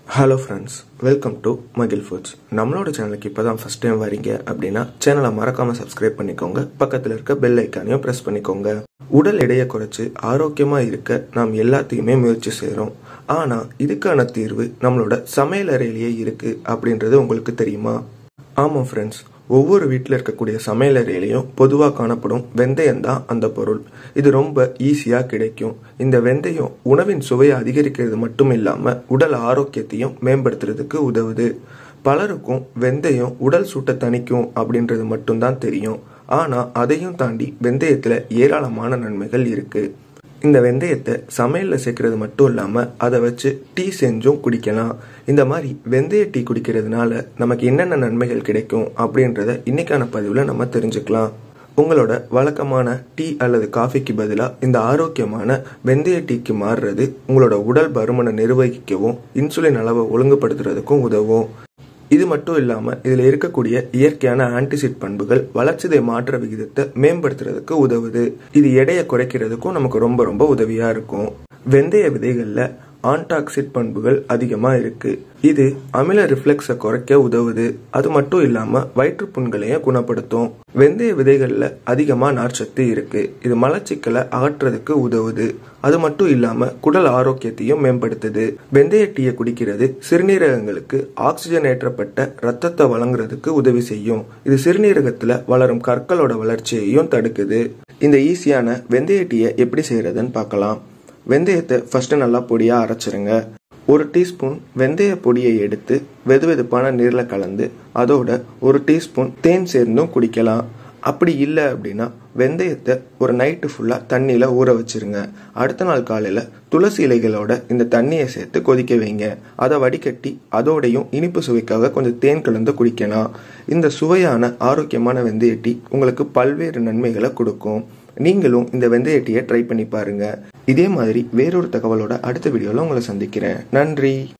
hello friends welcome to Magil foods நம்மளோட சேனலுக்கு இப்போ தான் ஃபஸ்ட் டைம் வரீங்க அப்படின்னா சேனலை மறக்காமல் சப்ஸ்கிரைப் பண்ணிக்கோங்க பக்கத்தில் இருக்க பெல் ஐக்கானையும் ப்ரெஸ் பண்ணிக்கோங்க உடல் எடையை குறைச்சி ஆரோக்கியமாக இருக்க நாம் எல்லாத்தையுமே முயற்சி செய்கிறோம் ஆனால் இதுக்கான தீர்வு நம்மளோட சமையல் அறையிலேயே இருக்குது அப்படின்றது உங்களுக்கு தெரியுமா ஆமாம் ஃப்ரெண்ட்ஸ் ஒவ்வொரு வீட்டில் இருக்கக்கூடிய சமையலறையிலையும் பொதுவாக காணப்படும் வெந்தயம் தான் அந்த பொருள் இது ரொம்ப ஈஸியாக கிடைக்கும் இந்த வெந்தயம் உணவின் சுவையை அதிகரிக்கிறது மட்டும் இல்லாமல் உடல் ஆரோக்கியத்தையும் மேம்படுத்துறதுக்கு உதவுது பலருக்கும் வெந்தயம் உடல் சூட்டை தணிக்கும் அப்படின்றது மட்டும்தான் தெரியும் ஆனால் அதையும் தாண்டி வெந்தயத்தில் ஏராளமான நன்மைகள் இருக்குது இந்த வெந்தயத்தை சமையலில் சேர்க்கறது மட்டும் இல்லாமல் அதை வச்சு டீ செஞ்சும் குடிக்கலாம் இந்த மாதிரி வெந்தய டீ குடிக்கிறதுனால நமக்கு என்னென்ன நன்மைகள் கிடைக்கும் அப்படின்றத இன்னைக்கான பதிவில் நம்ம தெரிஞ்சுக்கலாம் உங்களோட வழக்கமான டீ அல்லது காஃபிக்கு பதிலாக இந்த ஆரோக்கியமான வெந்தய டீக்கு மாறுறது உங்களோட உடல் பருமனை நிர்வகிக்கவும் இன்சுலின் அளவை ஒழுங்குபடுத்துறதுக்கும் உதவும் இது மட்டும் இல்லாமல் இதில் இருக்கக்கூடிய இயற்கையான ஆன்டிசிட் பண்புகள் வளர்ச்சிதை மாற்ற விகிதத்தை மேம்படுத்துறதுக்கு உதவுது இது எடையை குறைக்கிறதுக்கும் நமக்கு ரொம்ப ரொம்ப உதவியாக இருக்கும் வெந்தய விதைகளில் ஆன்டாக்சிட் பண்புகள் அதிகமாக இருக்கு இது அமில ரிஃப்ளெக்ஸை குறைக்க உதவுது அது மட்டும் இல்லாமல் வயிற்றுப்புண்களையும் குணப்படுத்தும் வெந்தய விதைகளில் அதிகமாக நார்ச்சத்து இருக்கு இது மலச்சிக்கலை அகற்றுறதுக்கு உதவுது அது மட்டும் இல்லாமல் குடல் ஆரோக்கியத்தையும் மேம்படுத்துது வெந்தய டீயை குடிக்கிறது சிறுநீரகங்களுக்கு ஆக்சிஜன் ஏற்றப்பட்ட ரத்தத்தை வழங்குறதுக்கு உதவி செய்யும் இது சிறுநீரகத்தில் வளரும் கற்களோட வளர்ச்சியையும் தடுக்குது இந்த ஈஸியான வெந்தய டீயை எப்படி செய்யறதுன்னு பார்க்கலாம் வெந்தயத்தை ஃபஸ்ட்டு நல்லா பொடியாக அரைச்சிருங்க ஒரு டீஸ்பூன் வெந்தய பொடியை எடுத்து வெது வெதுப்பான நீரில் கலந்து அதோட ஒரு டீஸ்பூன் தேன் சேர்ந்தும் குடிக்கலாம் அப்படி இல்லை அப்படின்னா வெந்தயத்தை ஒரு நைட்டு ஃபுல்லாக தண்ணியில் ஊற வச்சிருங்க அடுத்த நாள் காலையில் துளசி இலைகளோட இந்த தண்ணியை சேர்த்து கொதிக்க வைங்க அதை வடிகட்டி அதோடையும் இனிப்பு சுவைக்காக கொஞ்சம் தேன் கலந்து குடிக்கலாம் இந்த சுவையான ஆரோக்கியமான வெந்தய டீ உங்களுக்கு பல்வேறு நன்மைகளை கொடுக்கும் நீங்களும் இந்த வெந்தய டீயை ட்ரை பண்ணி பாருங்க இதே மாதிரி வேறொரு தகவலோட அடுத்த வீடியோவில் உங்களை சந்திக்கிறேன் நன்றி